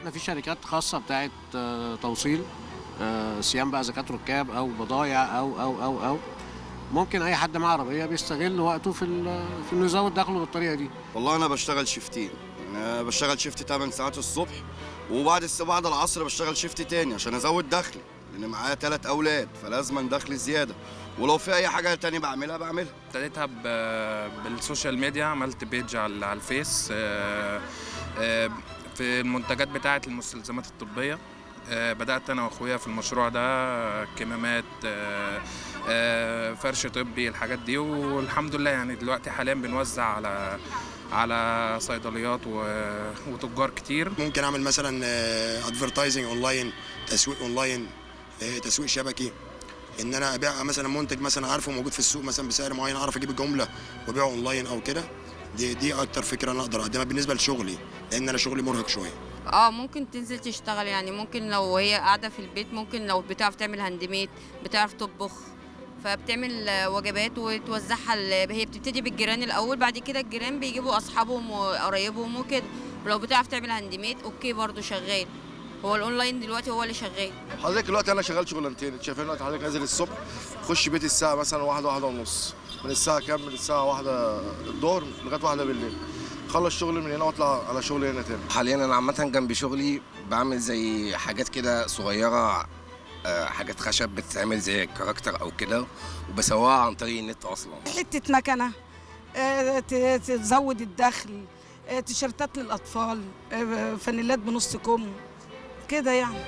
احنا في شركات خاصه بتاعت آه، توصيل آه، صيام بقى زكاه ركاب او بضايع او او او او ممكن اي حد معاه عربيه بيستغل وقته في ال- في انه يزود دخله بالطريقه دي والله انا بشتغل شيفتين انا بشتغل شيفت 8 ساعات الصبح وبعد الس- بعد العصر بشتغل شيفت تاني عشان ازود دخلي لان معايا ثلاث اولاد فلازم دخل زياده ولو في اي حاجه تاني بعملها بعملها ابتديتها ب- بالسوشيال ميديا عملت بيج على على الفيس آه، آه، في المنتجات بتاعة المستلزمات الطبية آه، بدأت أنا وأخويا في المشروع ده آه، كمامات آه، آه، فرش طبي الحاجات دي والحمد لله يعني دلوقتي حاليا بنوزع على على صيدليات و- وتجار كتير ممكن اعمل مثلا ادفرتايزنج اونلاين تسويق اونلاين آه، تسويق شبكي ان انا ابيع مثلا منتج مثلا عارفه موجود في السوق مثلا بسعر معين اعرف اجيب الجمله وابيعه اونلاين او كده دي دي اكتر فكره انا اقدر اقدمها بالنسبه لشغلي لان انا شغلي مرهق شويه اه ممكن تنزل تشتغل يعني ممكن لو هي قاعده في البيت ممكن لو بتعرف تعمل هاند ميد بتعرف تطبخ فبتعمل آه، وجبات وتوزعها ل- هي بتبتدي بالجيران الاول بعد كده الجيران بيجيبوا اصحابهم وقرايبهم وكده ولو بتعرف تعمل هاند ميد اوكي برضو شغال هو الاونلاين دلوقتي هو اللي شغال حضرتك دلوقتي انا شغال شغلانتين انت شايفين دلوقتي حضرتك نازل الصبح خش بيتي الساعه مثلا واحدة واحدة ونص من الساعه كام من الساعه واحدة الظهر لغايه واحدة بالليل خلص شغل من هنا واطلع على شغل هنا تاني حاليا انا عامه جنب شغلي بعمل زي حاجات كده صغيره آه، حاجات خشب بتتعمل زي كاركتر او كده وبسويها عن طريق النت اصلا حتة مكنة آه، ت- تزود الدخل آه، تيشيرتات للأطفال آه، فانيلات بنص كم كده يعني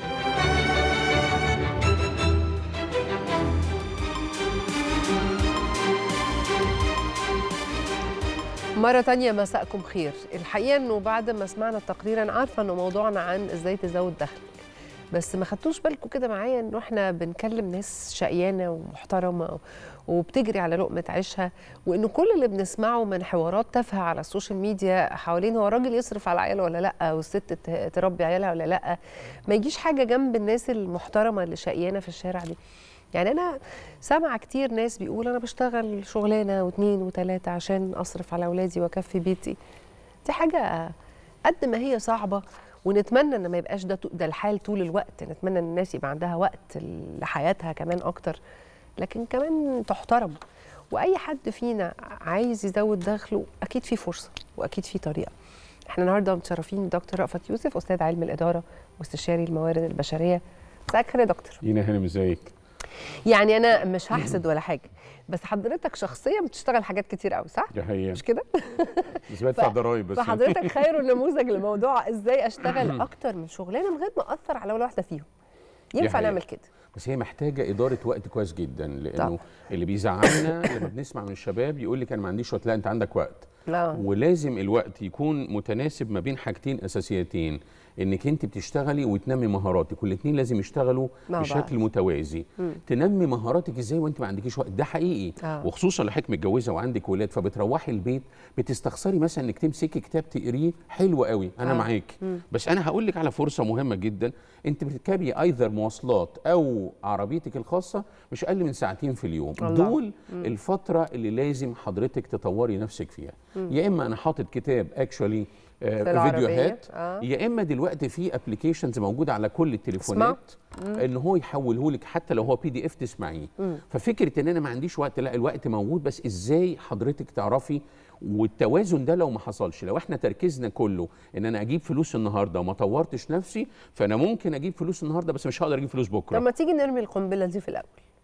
مرة تانية مساءكم خير الحقيقة انه بعد ما سمعنا التقرير انا عارفة انه موضوعنا عن ازاي تزود دخلك بس ما خدتوش بالكم كده معايا انه احنا بنكلم ناس شقيانة ومحترمة وبتجري على لقمة عيشها وانه كل اللي بنسمعه من حوارات تافهة على السوشيال ميديا حوالين هو الراجل يصرف على عياله ولا لا والست ت- تربي عيالها ولا لا ما يجيش حاجة جنب الناس المحترمة اللي شقيانة في الشارع دي يعني انا سامعه كتير ناس بيقول انا بشتغل شغلانه واثنين وثلاثه عشان اصرف على اولادي واكفي بيتي دي حاجه قد ما هي صعبه ونتمنى ان ما يبقاش ده ده الحال طول الوقت نتمنى ان الناس يبقى عندها وقت لحياتها كمان اكتر لكن كمان تحترم واي حد فينا عايز يزود دخله اكيد في فرصه واكيد في طريقه احنا النهارده متشرفين دكتور رأفت يوسف استاذ علم الاداره واستشاري الموارد البشريه مساء الخير يا دكتور دينا هانم ازيك يعني انا مش هحسد ولا حاجه بس حضرتك شخصيا بتشتغل حاجات كتير قوي صح دي حقيقة مش كده بس بدفع ضرايب بس فحضرتك خير نموذج لموضوع ازاي اشتغل اكتر من شغلانه من غير ما اثر على ولا واحده فيهم ينفع حقيقة. نعمل كده بس هي محتاجة إدارة وقت كويس جدا لأنه طبعا. اللي بيزعلنا لما بنسمع من الشباب يقول لك أنا ما عنديش وقت لا أنت عندك وقت لا ولازم الوقت يكون متناسب ما بين حاجتين أساسيتين انك انت بتشتغلي وتنمي مهاراتك والاثنين لازم يشتغلوا مع بشكل بعض. متوازي مم. تنمي مهاراتك ازاي وانت ما عندكيش وقت ده حقيقي آه. وخصوصا لو حضرتك متجوزه وعندك ولاد فبتروحي البيت بتستخسري مثلا انك تمسكي كتاب تقريه حلو قوي انا آه. معاكي مم. بس انا هقول لك على فرصه مهمه جدا انت بتركبي ايذر مواصلات او عربيتك الخاصه مش اقل من ساعتين في اليوم الله. دول مم. الفتره اللي لازم حضرتك تطوري نفسك فيها مم. يا اما انا حاطط كتاب اكشولي في العربية. فيديوهات آه. يا اما دلوقتي في ابلكيشنز موجوده على كل التليفونات مم. ان هو يحوله لك حتى لو هو بي دي اف تسمعيه مم. ففكره ان انا ما عنديش وقت لا الوقت موجود بس ازاي حضرتك تعرفي والتوازن ده لو ما حصلش لو احنا تركيزنا كله ان انا اجيب فلوس النهارده وما طورتش نفسي فانا ممكن اجيب فلوس النهارده بس مش هقدر اجيب فلوس بكره لما تيجي نرمي القنبله دي في الاول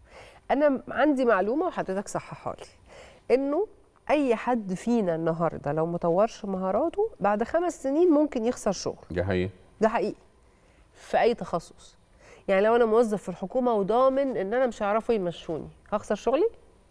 انا عندي معلومه وحضرتك صححها لي انه اي حد فينا النهارده لو ما طورش مهاراته بعد خمس سنين ممكن يخسر شغله ده حقيقي ده حقيقي في اي تخصص يعني لو انا موظف في الحكومه وضامن ان انا مش هيعرفوا يمشوني هخسر شغلي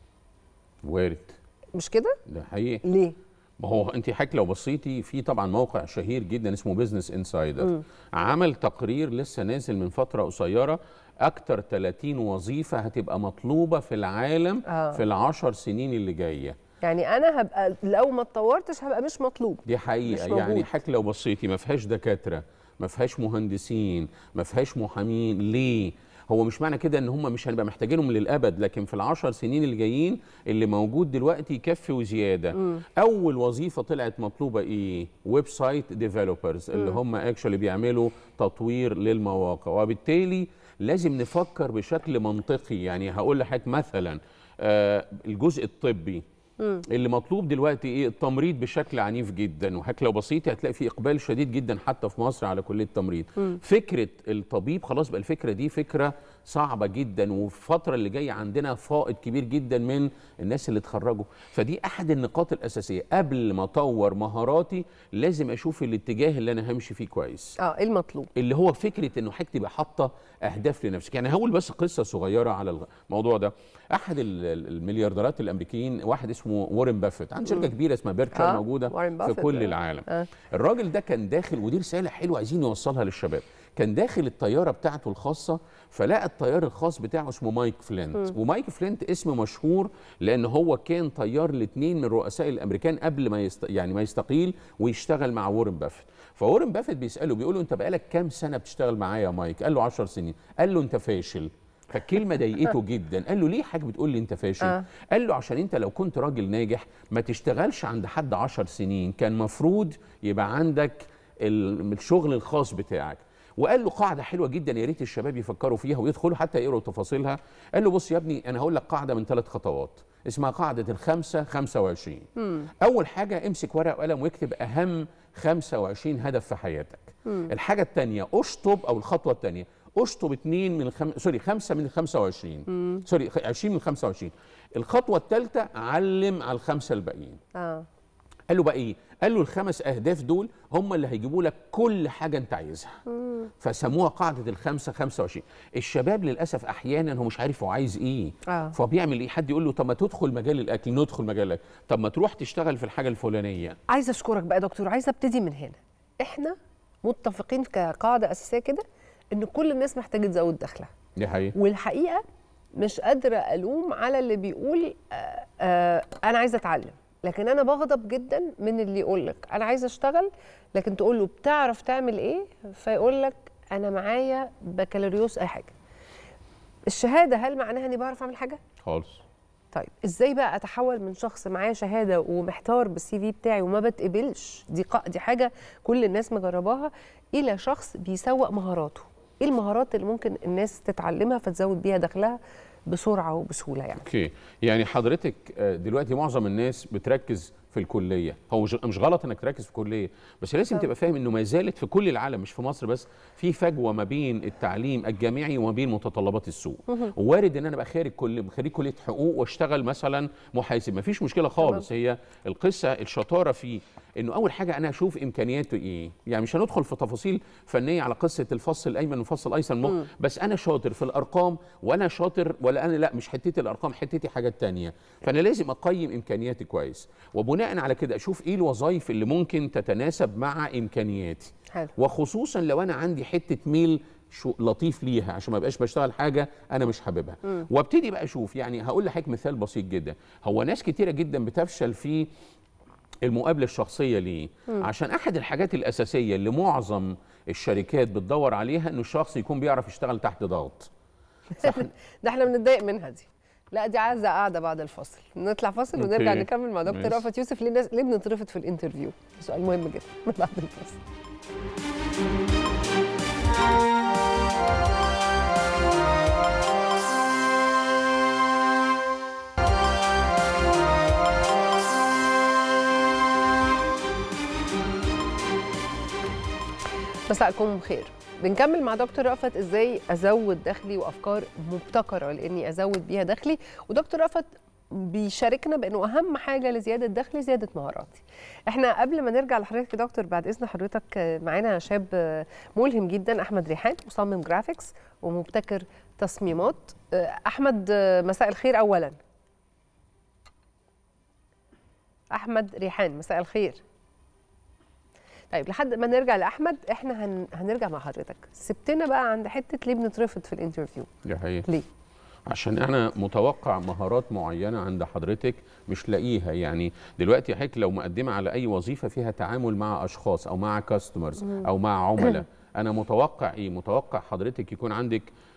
وارد مش كده ده حقيقي ليه ما هو انت حضرتك لو بصيتي في طبعا موقع شهير جدا اسمه بزنس انسايدر عمل تقرير لسه نازل من فتره قصيره اكتر 30 وظيفه هتبقى مطلوبه في العالم آه. في العشر سنين اللي جايه يعني انا هبقى لو ما اتطورتش هبقى مش مطلوب دي حقيقه مش موجود. يعني حضرتك لو بصيتي ما فيهاش دكاتره ما فيهاش مهندسين ما فيهاش محامين ليه هو مش معنى كده ان هم مش هنبقى محتاجينهم للابد لكن في العشر سنين اللي جايين اللي موجود دلوقتي يكفي وزياده مم. اول وظيفه طلعت مطلوبه ايه ويب سايت ديفلوبرز اللي مم. هم اكشولي بيعملوا تطوير للمواقع وبالتالي لازم نفكر بشكل منطقي يعني هقول لحضرتك مثلا آه الجزء الطبي مم. اللي مطلوب دلوقتي ايه التمريض بشكل عنيف جدا وحضرتك لو بصيتي هتلاقي في اقبال شديد جدا حتى في مصر على كليه التمريض مم. فكره الطبيب خلاص بقى الفكره دي فكره صعبه جدا وفي الفتره اللي جايه عندنا فائض كبير جدا من الناس اللي اتخرجوا فدي احد النقاط الاساسيه قبل ما اطور مهاراتي لازم اشوف الاتجاه اللي انا همشي فيه كويس اه ايه المطلوب اللي هو فكره انه حضرتك تبقى حاطه اهداف لنفسك يعني هقول بس قصه صغيره على الموضوع ده احد ال- ال- المليارديرات الامريكيين واحد اسمه وارن بافيت عنده شركه مم. كبيره اسمها بيركشاير آه، موجوده وارن في بافيت، كل آه. العالم آه. الراجل ده كان داخل ودي رساله حلوه عايزين نوصلها للشباب كان داخل الطياره بتاعته الخاصه فلقى الطيار الخاص بتاعه اسمه مايك فلينت مم. ومايك فلينت اسم مشهور لان هو كان طيار الاثنين من رؤساء الامريكان قبل ما يست... يعني ما يستقيل ويشتغل مع وارن بافيت فوارن بافيت بيساله بيقول له انت بقالك كام سنه بتشتغل معايا يا مايك قال له 10 سنين قال له انت فاشل فالكلمه ضايقته جدا قال له ليه حاجه بتقول لي انت فاشل آه. قال له عشان انت لو كنت راجل ناجح ما تشتغلش عند حد 10 سنين كان مفروض يبقى عندك ال- الشغل الخاص بتاعك وقال له قاعده حلوه جدا يا ريت الشباب يفكروا فيها ويدخلوا حتى يقروا تفاصيلها قال له بص يا ابني انا هقول لك قاعده من ثلاث خطوات اسمها قاعده الخمسه 25 مم. اول حاجه امسك ورقه وقلم واكتب اهم 25 هدف في حياتك مم. الحاجه الثانيه اشطب او الخطوه الثانيه اشطب اثنين من الخم... سوري خمسه من ال 25 مم. سوري 20 من 25 الخطوه الثالثه علم على الخمسه الباقيين اه قال له بقى ايه قال له الخمس اهداف دول هم اللي هيجيبوا لك كل حاجه انت عايزها مم. فسموها قاعده الخمسه 25 الشباب للاسف احيانا هو مش عارف هو عايز ايه آه. فبيعمل ايه حد يقول له طب ما تدخل مجال الاكل ندخل مجال الاكل طب ما تروح تشتغل في الحاجه الفلانيه عايزه اشكرك بقى يا دكتور عايزه ابتدي من هنا احنا متفقين كقاعده اساسيه كده ان كل الناس محتاجه تزود دخلها دي حقيقه والحقيقه مش قادره الوم على اللي بيقول آه آه انا عايزه اتعلم لكن انا بغضب جدا من اللي يقول لك انا عايزه اشتغل لكن تقول له بتعرف تعمل ايه فيقول لك انا معايا بكالوريوس اي حاجه الشهاده هل معناها اني بعرف اعمل حاجه خالص طيب ازاي بقى اتحول من شخص معاه شهاده ومحتار بالسي في بتاعي وما بتقبلش دي قا... دي حاجه كل الناس مجرباها الى شخص بيسوق مهاراته ايه المهارات اللي ممكن الناس تتعلمها فتزود بيها دخلها بسرعه وبسهوله يعني اوكي يعني حضرتك آه، دلوقتي معظم الناس بتركز في الكليه هو مش مش غلط انك تركز في الكليه بس لازم آه. تبقى فاهم انه ما زالت في كل العالم مش في مصر بس في فجوه ما بين التعليم الجامعي وما بين متطلبات السوق مهم. وارد ان انا ابقى خارج كل خريج كليه حقوق واشتغل مثلا محاسب ما فيش مشكله خالص هي القصه الشطاره في انه اول حاجه انا اشوف امكانياته ايه يعني مش هندخل في تفاصيل فنيه على قصه الفص الايمن والفص الايسر مو- مم. بس انا شاطر في الارقام وانا شاطر ولا انا لا مش حتتي الارقام حتتي حاجات تانية فانا لازم اقيم امكانياتي كويس وبناء على كده اشوف ايه الوظائف اللي ممكن تتناسب مع امكانياتي حلو وخصوصا لو انا عندي حته ميل شو لطيف ليها عشان ما بقاش بشتغل حاجه انا مش حاببها مم. وابتدي بقى اشوف يعني هقول لحضرتك مثال بسيط جدا هو ناس كتيره جدا بتفشل في المقابله الشخصيه ليه مم. عشان احد الحاجات الاساسيه اللي معظم الشركات بتدور عليها انه الشخص يكون بيعرف يشتغل تحت ضغط ده احنا بنتضايق منها دي لا دي عايزه قاعده بعد الفاصل نطلع فاصل أوكي. ونرجع نكمل مع دكتور ماشي. رأفت يوسف ليه الناس ليه بنترفض في الانترفيو سؤال مهم جدا بعد الفاصل مساءكم بخير بنكمل مع دكتور رأفت ازاي ازود دخلي وافكار مبتكره لاني ازود بيها دخلي ودكتور رأفت بيشاركنا بانه اهم حاجه لزياده دخلي زياده مهاراتي. احنا قبل ما نرجع لحضرتك يا دكتور بعد اذن حضرتك آه، معانا شاب آه، ملهم جدا احمد ريحان مصمم جرافيكس ومبتكر تصميمات. آه، احمد آه، مساء الخير اولا. احمد ريحان مساء الخير. طيب لحد ما نرجع لاحمد احنا هن... هنرجع مع حضرتك سبتنا بقى عند حته ليه بنترفض في الانترفيو دي حقيقة ليه عشان انا متوقع مهارات معينه عند حضرتك مش لاقيها يعني دلوقتي حضرتك لو مقدمه على اي وظيفه فيها تعامل مع اشخاص او مع كاستمرز مم. او مع عملاء انا متوقع ايه متوقع حضرتك يكون عندك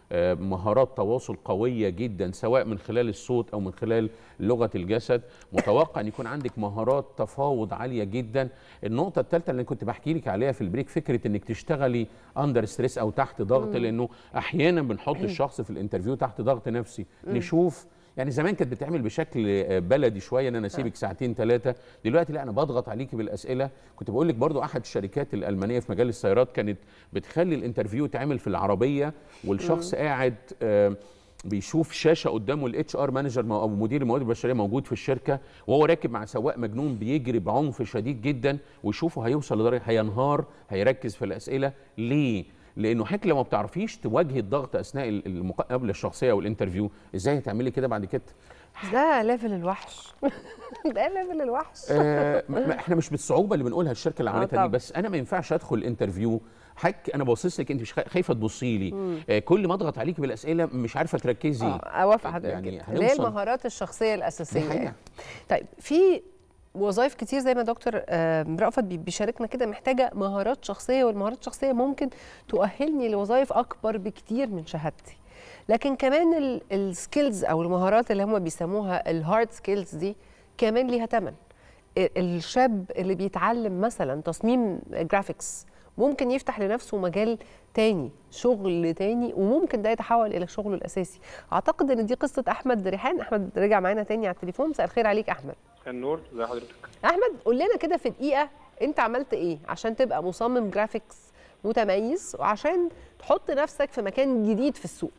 آه، مهارات تواصل قويه جدا سواء من خلال الصوت او من خلال لغه الجسد متوقع ان يكون عندك مهارات تفاوض عاليه جدا النقطه الثالثه اللي كنت بحكي لك عليها في البريك فكره انك تشتغلي اندر ستريس او تحت ضغط مم. لانه احيانا بنحط الشخص في الانترفيو تحت ضغط نفسي مم. نشوف يعني زمان كانت بتعمل بشكل آه، بلدي شويه ان انا اسيبك ساعتين ثلاثه دلوقتي لا انا بضغط عليكي بالاسئله كنت بقول لك برضو احد الشركات الالمانيه في مجال السيارات كانت بتخلي الانترفيو يتعمل في العربيه والشخص مم. قاعد آه، بيشوف شاشه قدامه الاتش ار مانجر او مدير الموارد البشريه موجود في الشركه وهو راكب مع سواق مجنون بيجري بعنف شديد جدا ويشوفه هيوصل لدرجه هينهار هيركز في الاسئله ليه؟ لانه حضرتك لو ما بتعرفيش تواجهي الضغط اثناء المقابله الشخصيه او الانترفيو ازاي هتعملي كده بعد كده؟ ده ليفل الوحش ده ليفل الوحش آه ما- ما- احنا مش بالصعوبه اللي بنقولها الشركه اللي آه عملتها طبعا. دي بس انا ما ينفعش ادخل الانترفيو حك انا باصص لك انت مش خا- خايفه تبصي لي مم. آه كل ما اضغط عليكي بالاسئله مش عارفه تركزي اه اوافق حضرتك يعني يعني اللي هي هنوصل المهارات الشخصيه الاساسيه دي حقيقة. يعني. طيب في وظائف كتير زي ما دكتور آه، رأفت بي- بيشاركنا كده محتاجه مهارات شخصيه والمهارات الشخصيه ممكن تؤهلني لوظائف اكبر بكتير من شهادتي لكن كمان السكيلز او المهارات اللي هم بيسموها الهارد سكيلز دي كمان ليها ثمن الشاب اللي بيتعلم مثلا تصميم جرافيكس ممكن يفتح لنفسه مجال تاني شغل تاني وممكن ده يتحول الى شغله الاساسي اعتقد ان دي قصه احمد ريحان احمد رجع معانا تاني على التليفون مساء الخير عليك احمد النور زي حضرتك احمد قول لنا كده في دقيقه انت عملت ايه عشان تبقى مصمم جرافيكس متميز وعشان تحط نفسك في مكان جديد في السوق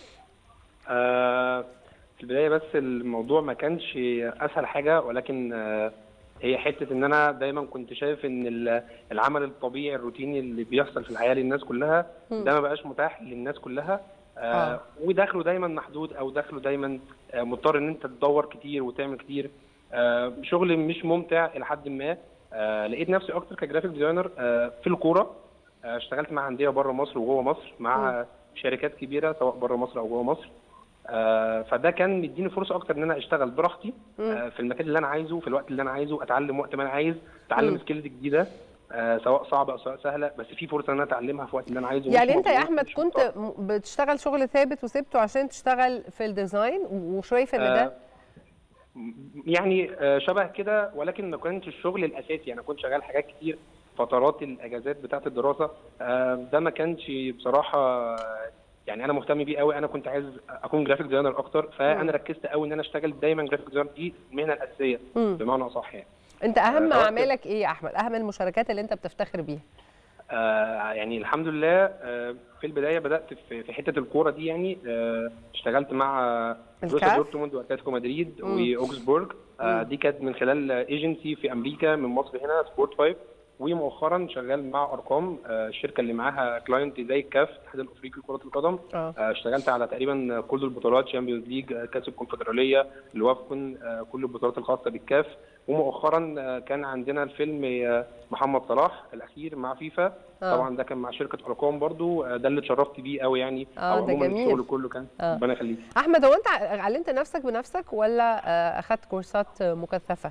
آه في البدايه بس الموضوع ما كانش اسهل حاجه ولكن آه هي حته ان انا دايما كنت شايف ان ال- العمل الطبيعي الروتيني اللي بيحصل في الحياه للناس كلها مم. ده ما بقاش متاح للناس كلها آه آه. ودخله دايما محدود او دخله دايما آه مضطر ان انت تدور كتير وتعمل كتير آه شغل مش ممتع الى حد ما آه لقيت نفسي اكتر كجرافيك ديزاينر آه في الكوره آه اشتغلت مع انديه بره مصر وجوه مصر مع شركات كبيره سواء بره مصر او جوه مصر آه، فده كان مديني فرصه اكتر ان انا اشتغل براحتي آه، في المكان اللي انا عايزه في الوقت اللي انا عايزه اتعلم وقت ما انا عايز اتعلم مم. سكيلز جديده آه، سواء صعبه او سواء سهله بس في فرصه ان انا اتعلمها في وقت اللي انا عايزه يعني مش انت يا مضغوط، احمد مش كنت م- بتشتغل شغل ثابت وسبته عشان تشتغل في الديزاين وشايف ان ده آه، يعني آه، شبه كده ولكن ما كانش الشغل الاساسي انا كنت شغال حاجات كتير فترات الاجازات بتاعه الدراسه آه، ده ما كانش بصراحه آه، يعني انا مهتم بيه قوي انا كنت عايز اكون جرافيك ديزاينر اكتر مم. فانا ركزت قوي ان انا اشتغل دايما جرافيك ديزاينر دي المهنه الاساسيه مم. بمعنى اصح يعني انت اهم آه، اعمالك ايه يا احمد اهم المشاركات اللي انت بتفتخر بيها آه يعني الحمد لله آه في البدايه بدات في, في حته الكوره دي يعني آه اشتغلت مع بروسيا الكاف؟ دورتموند واتلتيكو مدريد مم. واوكسبورج آه مم. دي كانت من خلال ايجنسي في امريكا من مصر هنا سبورت فايف ومؤخرا شغال مع ارقام آه الشركه اللي معاها كلاينت زي الكاف الاتحاد الافريقي لكره القدم اه آه، اشتغلت على تقريبا كل البطولات شامبيونز ليج آه، كاس الكونفدراليه الوافكون آه، كل البطولات الخاصه بالكاف ومؤخرا آه، كان عندنا الفيلم آه، محمد صلاح الاخير مع فيفا آه. طبعا ده كان مع شركه ارقام برضو آه، ده اللي اتشرفت بيه قوي يعني آه، او ده عموما جميل. الشغل كله كان آه. ربنا يخليك احمد هو انت ع- علمت نفسك بنفسك ولا آه، اخدت كورسات آه، مكثفه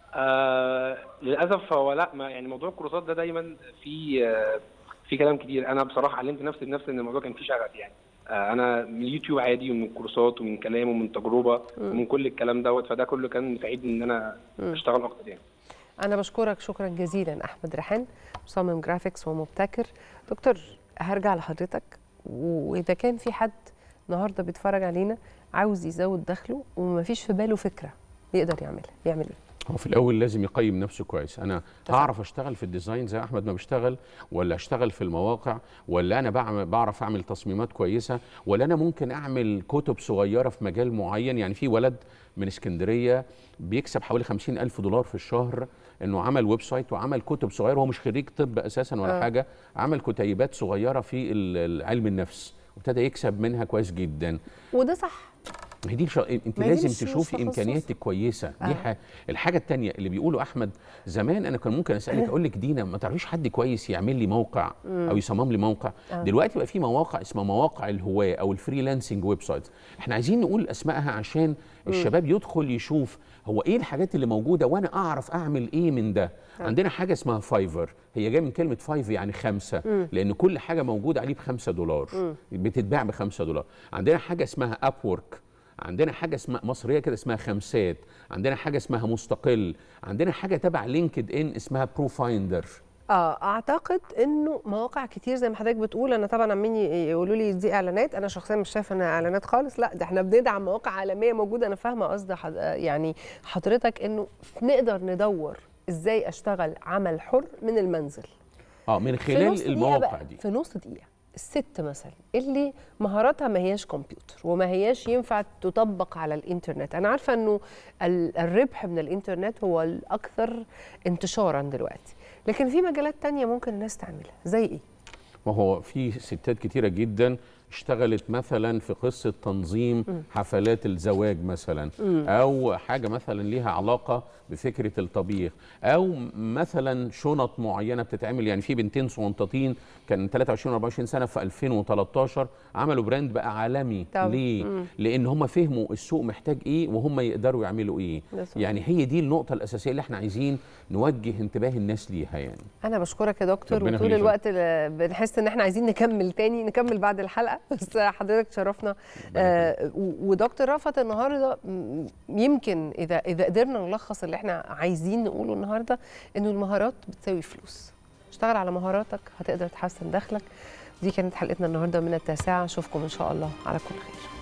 آه للاسف هو لا ما يعني موضوع الكورسات ده دايما في آه في كلام كتير انا بصراحه علمت نفسي بنفسي ان الموضوع كان فيه شغف يعني آه انا من اليوتيوب عادي ومن الكورسات ومن كلام ومن تجربه مم. ومن كل الكلام دوت فده كله كان مساعدني ان انا مم. اشتغل اكتر يعني انا بشكرك شكرا جزيلا احمد ريحان مصمم جرافيكس ومبتكر دكتور هرجع لحضرتك واذا كان في حد النهارده بيتفرج علينا عاوز يزود دخله ومفيش في باله فكره يقدر يعملها يعمل ايه هو في الاول لازم يقيم نفسه كويس انا هعرف اشتغل في الديزاين زي احمد ما بيشتغل ولا اشتغل في المواقع ولا انا بعمل بعرف اعمل تصميمات كويسه ولا انا ممكن اعمل كتب صغيره في مجال معين يعني في ولد من اسكندريه بيكسب حوالي خمسين ألف دولار في الشهر انه عمل ويب سايت وعمل كتب صغيره هو مش خريج طب اساسا ولا آه. آه. حاجه عمل كتيبات صغيره في ال- علم النفس وابتدى يكسب منها كويس جدا وده صح ما هي دي الش... انت ما هي دي لازم مش- مش تشوفي تخصص. امكانياتك كويسه دي آه. ح... الحاجه التانية اللي بيقولوا احمد زمان انا كان ممكن اسالك اقول لك دينا ما تعرفيش حد كويس يعمل لي موقع مم. او يصمم لي موقع آه. دلوقتي بقى في مواقع اسمها مواقع الهواه او الفريلانسنج ويب سايتس احنا عايزين نقول اسمائها عشان الشباب يدخل يشوف هو ايه الحاجات اللي موجوده وانا اعرف اعمل ايه من ده آه. عندنا حاجه اسمها فايفر هي جايه من كلمه فايف يعني خمسه مم. لان كل حاجه موجوده عليه بخمسة دولار مم. بتتباع بخمسة دولار عندنا حاجه اسمها اب وورك عندنا حاجه اسمها مصريه كده اسمها خمسات عندنا حاجه اسمها مستقل عندنا حاجه تبع لينكد ان اسمها بروفايندر اه اعتقد انه مواقع كتير زي ما حضرتك بتقول انا طبعا عمالين يقولوا لي دي اعلانات انا شخصيا مش شايفه انها اعلانات خالص لا ده احنا بندعم مواقع عالميه موجوده انا فاهمه قصد حد... يعني حضرتك انه نقدر ندور ازاي اشتغل عمل حر من المنزل اه من في نص خلال دقيقة المواقع بقى، دي في نص دقيقة الست مثلا اللي مهاراتها ما هياش كمبيوتر وما هياش ينفع تطبق على الانترنت انا عارفة انه ال- الربح من الانترنت هو الاكثر انتشارا دلوقتي لكن في مجالات تانية ممكن الناس تعملها زي ايه وهو في ستات كتيرة جدا اشتغلت مثلا في قصة تنظيم حفلات الزواج مثلا مم. أو حاجة مثلا ليها علاقة بفكرة الطبيخ أو مثلا شنط معينة بتتعمل يعني في بنتين صغنطاطين كان 23 24 سنة في 2013 عملوا براند بقى عالمي طب. ليه؟ مم. لأن هم فهموا السوق محتاج إيه وهم يقدروا يعملوا إيه ده صح. يعني هي دي النقطة الأساسية اللي احنا عايزين نوجه انتباه الناس ليها يعني انا بشكرك يا دكتور ربنا وطول يخليك. الوقت ل- بنحس ان احنا عايزين نكمل تاني نكمل بعد الحلقه بس حضرتك شرفنا آه و- ودكتور رفعت النهارده م- يمكن اذا اذا قدرنا نلخص اللي احنا عايزين نقوله النهارده انه المهارات بتساوي فلوس اشتغل على مهاراتك هتقدر تحسن دخلك دي كانت حلقتنا النهارده من التاسعه اشوفكم ان شاء الله على كل خير